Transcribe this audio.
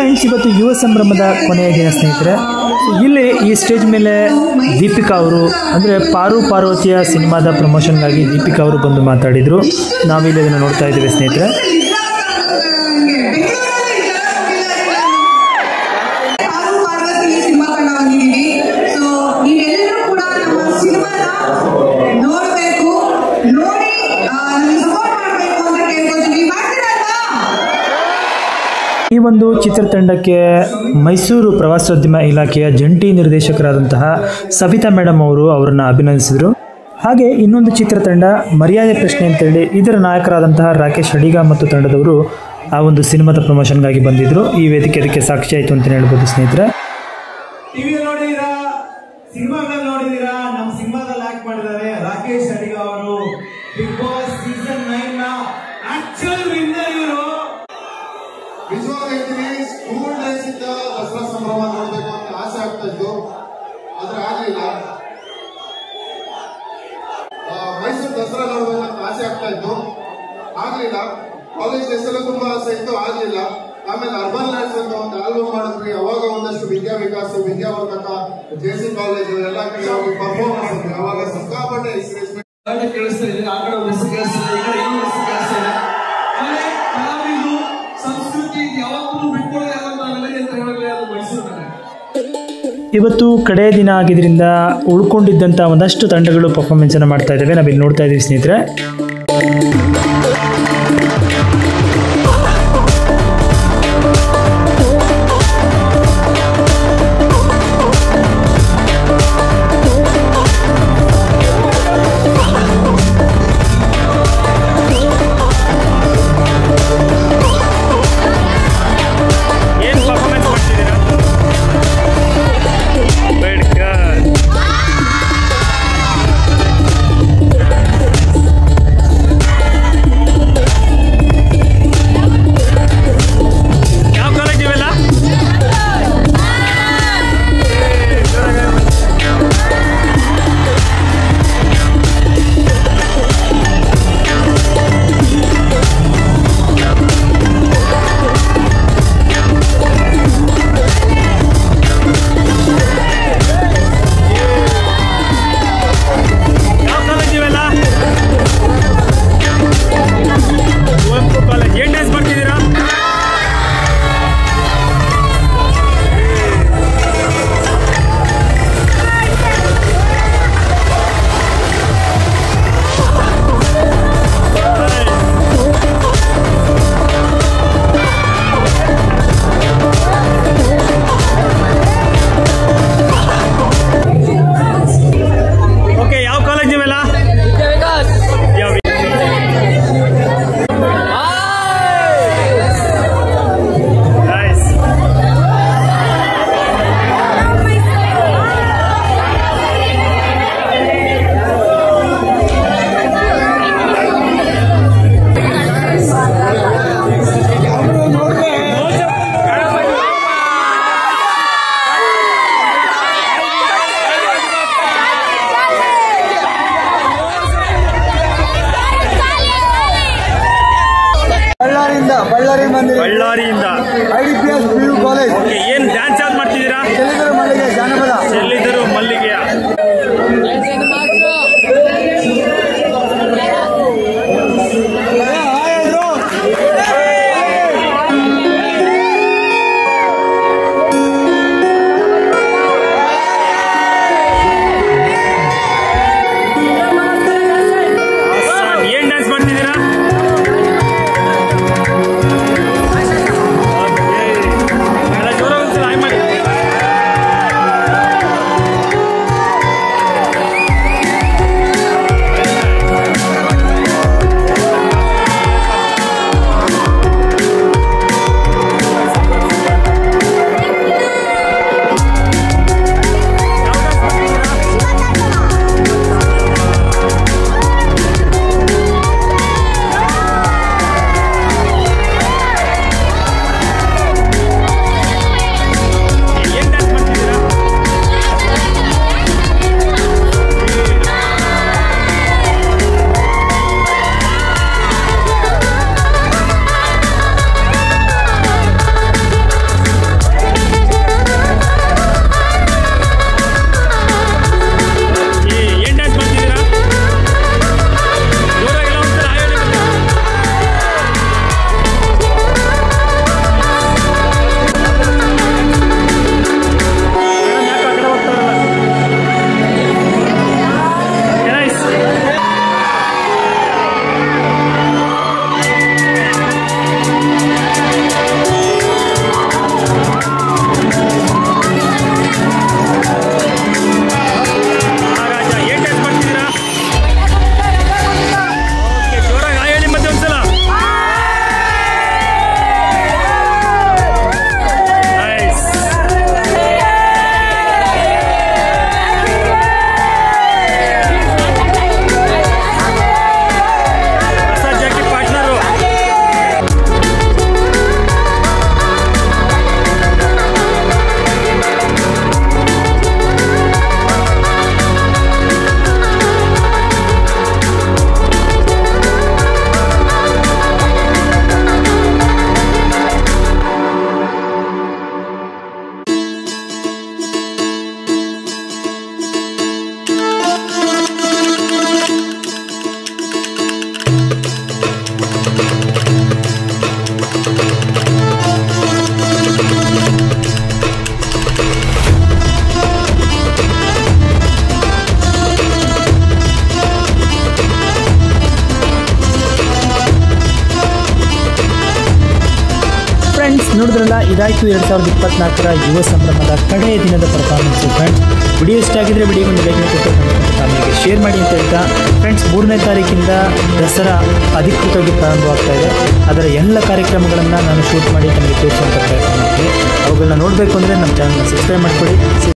Friends ಇವತ್ತು ಯುವ ಸಂಭ್ರಮದ ಕೊನೆಯ ದಿನ ಸ್ನೇಹಿತರೆ So, ಇಲ್ಲಿ ಈ ಸ್ಟೇಜ್ ಮೇಲೆ ದೀಪಿಕಾ ಅವರು ಅಂದರೆ ಪಾರು ಪಾರ್ವತಿಯ ಸಿನಿಮಾದ ಪ್ರಮೋಷನ್ಗಾಗಿ ದೀಪಿಕಾ ಅವರು ಬಂದು ಮಾತಾಡಿದರು ನಾವಿಲ್ಲಿ ಅದನ್ನು ನೋಡ್ತಾ ಇದ್ದೀವಿ ಸ್ನೇಹಿತರೆ ಪಾರು ಪಾರ್ವತಿ ಸಿನಿಮಾ ಕಂಡ ಬಂದಿದ್ದೀವಿ ಸೊ ನೀವೆಲ್ಲರೂ ಕೂಡ ನಮ್ಮ ಸಿನಿಮಾನ ನೋಡ್ಬೇಕು ನೋಡಿ ಸಪೋರ್ಟ್ ಮಾಡ್ಬೇಕು ಅಂತ ಕೇಳ್ಕೊತೀವಿ ಮಾಡ್ತೀರಲ್ವಾ ಈ ಒಂದು ಚಿತ್ರತಂಡಕ್ಕೆ ಮೈಸೂರು ಪ್ರವಾಸೋದ್ಯಮ ಇಲಾಖೆಯ ಜಂಟಿ ನಿರ್ದೇಶಕರಾದಂತಹ ಸವಿತಾ ಮೇಡಮ್ ಅವರು ಅವರನ್ನು ಅಭಿನಂದಿಸಿದರು ಹಾಗೆ ಇನ್ನೊಂದು ಚಿತ್ರತಂಡ ಮರ್ಯಾದೆ ಪ್ರಶ್ನೆ ಅಂತೇಳಿ ಇದರ ನಾಯಕರಾದಂತಹ ರಾಕೇಶ್ ಅಡಿಗ ಮತ್ತು ತಂಡದವರು ಆ ಒಂದು ಸಿನಿಮಾದ ಪ್ರಮೋಷನ್ಗಾಗಿ ಬಂದಿದ್ದರು ಈ ವೇದಿಕೆ ಅದಕ್ಕೆ ಸಾಕ್ಷಿ ಆಯಿತು ಅಂತ ಹೇಳ್ಬೋದು ಸ್ನೇಹಿತರೆ ಟಿವಿ ನೋಡಿದೀರಾ ಸಿನಿಮಾದಲ್ಲಿ ನೋಡಿದೀರಾ ನಮ್ಮ ಸಿನಿಮಾದಲ್ಲಿ ಆಕ್ಟ್ ಮಾಡಿದ್ದಾರೆ ರಾಕೇಶ್ ಅಡಿಗ ಅವರು ಬಿಗ್ ಬಾಸ್ ಸೀಸನ್ ನೈನ್ ನ ಆಕ್ಚುಯಲ್ ವಿನ್ನರ್ ಇವರು ನಿಜವಾಗ ಹೇಳ್ತೀನಿ ಸ್ಕೂಲ್ ಡೇಸ್ ಇಂದ ದಸರಾ ಸಂಭ್ರಮ ನೋಡ್ಬೇಕು ಅಂತ ಆಸೆ ಆಗ್ತಾ ಇತ್ತು ಆದ್ರೆ ಆಗ್ಲಿಲ್ಲ ಆ, ಮೈಸೂರು ದಸರಾ ನೋಡ್ಬೇಕು ಅಂತ ಆಸೆ ಆಗ್ತಾ ಇತ್ತು ಆಗ್ಲಿಲ್ಲ ಕಾಲೇಜ್ ಡೇಸ್ ಅಲ್ಲೂ ತುಂಬಾ ಆಸೆ ಇತ್ತು ಆಗ್ಲಿಲ್ಲ ಆಮೇಲೆ ಅರ್ಬನ್ ಲ್ಯಾಂಡ್ಸ್ ಅಂತ ಒಂದು ಆಲ್ಬಮ್ ಮಾಡಿದ್ವಿ ಅವಾಗ ಒಂದಷ್ಟು ವಿದ್ಯಾ ವಿಕಾಸ ವಿದ್ಯಾವರ್ಧಕ ಜೆ ಸಿ ಕಾಲೇಜ್ ಎಲ್ಲ ಕಡೆ ಹೋಗಿ ಪರ್ಫಾರ್ಮ್ ಮಾಡಿದ್ವಿ ಅವಾಗ ಸಿಕ್ಕಾಪಟ್ಟೆ excitement ಕೇಳಿಸ್ತಾ ಇದೆ ಆ ಕಡೆ ಒಂದು ಹೆಸರು ಕೇಳಿಸ್ತಾ ಇದೆ ಈ ಕಡೆ ಇನ್ನೊಂದು ಹೆಸರು ಕೇಳಿಸ್ತಾ ಇದೆ ಆಮೇಲೆ ಕಲಾವಿದರು ಸಂಸ್ಕೃತಿ ಇದು ಯಾವತ್ತೂ ಬಿಟ್ಕೊಳ್ಳೋದಿಲ್ಲ ಅಂತ ನಾವೆಲ್ಲ ಅಂತ ಹೇಳಿದ್ರೆ ಅದು ಮೈಸೂರಿನಲ್ಲಿ ಇವತ್ತು ಕಡೆಯ ದಿನ ಆಗಿದ್ದರಿಂದ ಉಳ್ಕೊಂಡಿದ್ದಂಥ ಒಂದಷ್ಟು ತಂಡಗಳು ಪರ್ಫಾರ್ಮೆನ್ಸನ್ನು ಮಾಡ್ತಾ ಇದ್ದಾವೆ ನಾವಿಲ್ಲಿ ನೋಡ್ತಾ ಇದ್ದೀವಿ ಸ್ನೇಹಿತರೆ ಏನು ಪರ್ಫಾರ್ಮೆನ್ಸ್ ಮಾಡ್ತಿದ್ದೀರಾ ಯಾವ ಕಾಲೇಜ್ ಇವೆಲ್ಲ ಯಾವ ಕಾಲೇಜ್ ಇವೆಲ್ಲ ಕುವೆಂಪು ಕಾಲೇಜ್ ಏನ್ ಡ್ಯಾನ್ಸ್ ಮಾಡ್ತಿದ್ದೀರಾ ಓಕೆ ಯಾವ ಕಾಲೇಜ್ ಇವೆಲ್ಲ ಯಾವ Nice. ಬಳ್ಳಾರಿಯಿಂದ ಬಳ್ಳಾರಿ ಬಂದಿದೆ ಬಳ್ಳಾರಿಯಿಂದ I D P S P U college okay ಏನ್ ಡ್ಯಾನ್ಸ್ ಯಾವ್ದು ಮಾಡ್ತಿದ್ದೀರಾ ಚೆಲ್ಲಿಗರ ಮಲ್ಲಿಗೆ ಜಾನಪದ ಎಲ್ಲಿದ್ದರು ಮಲ್ಲಿಗೆಯ Awesome. ಏನ್ ಡ್ಯಾನ್ಸ್ ಮಾಡ್ತಿದ್ದೀರಾ Okay. ಎಲ್ಲ ಜೋರಾಗಿ ಒಂದ್ಸಲ ಹಾಯ್ ಮಾಡಿ ಇದಾಯಿತು ಎರಡು ಸಾವಿರದ ಇಪ್ಪತ್ನಾಲ್ಕರ ಯುವ ಸಂಭ್ರಮದ ಕಡೆಯ ದಿನದ ಪರ್ಫಾರ್ಮೆನ್ಸು ಫ್ರೆಂಡ್ಸ್ ವಿಡಿಯೋ ಇಷ್ಟ ಆಗಿದ್ರೆ ವಿಡಿಯೋ ಒಂದು ಲೈಕ್ ಕೊಟ್ಟು ಫ್ಯಾಮಿಲಿಗೆ ಶೇರ್ ಮಾಡಿ ಅಂತ ಹೇಳ್ತಾ ಫ್ರೆಂಡ್ಸ್ ಮೂರನೇ ತಾರೀಕಿಂದ ದಸರಾ ಅಧಿಕೃತವಾಗಿ ಪ್ರಾರಂಭವಾಗ್ತಾ ಇದೆ ಅದರ ಎಲ್ಲ ಕಾರ್ಯಕ್ರಮಗಳನ್ನು ನಾನು ಶೂಟ್ ಮಾಡಿ ತಮಗೆ ತೋರಿಸುವಂಥ ಪ್ರಯತ್ನ ಮಾಡ್ತೀನಿ ಅವುಗಳನ್ನ ನೋಡಬೇಕು ಅಂದರೆ ನಮ್ಮ ಚಾನಲ್ನ ಸಬ್ಸ್ಕ್ರೈಬ್ ಮಾಡ್ಕೊಳ್ಳಿ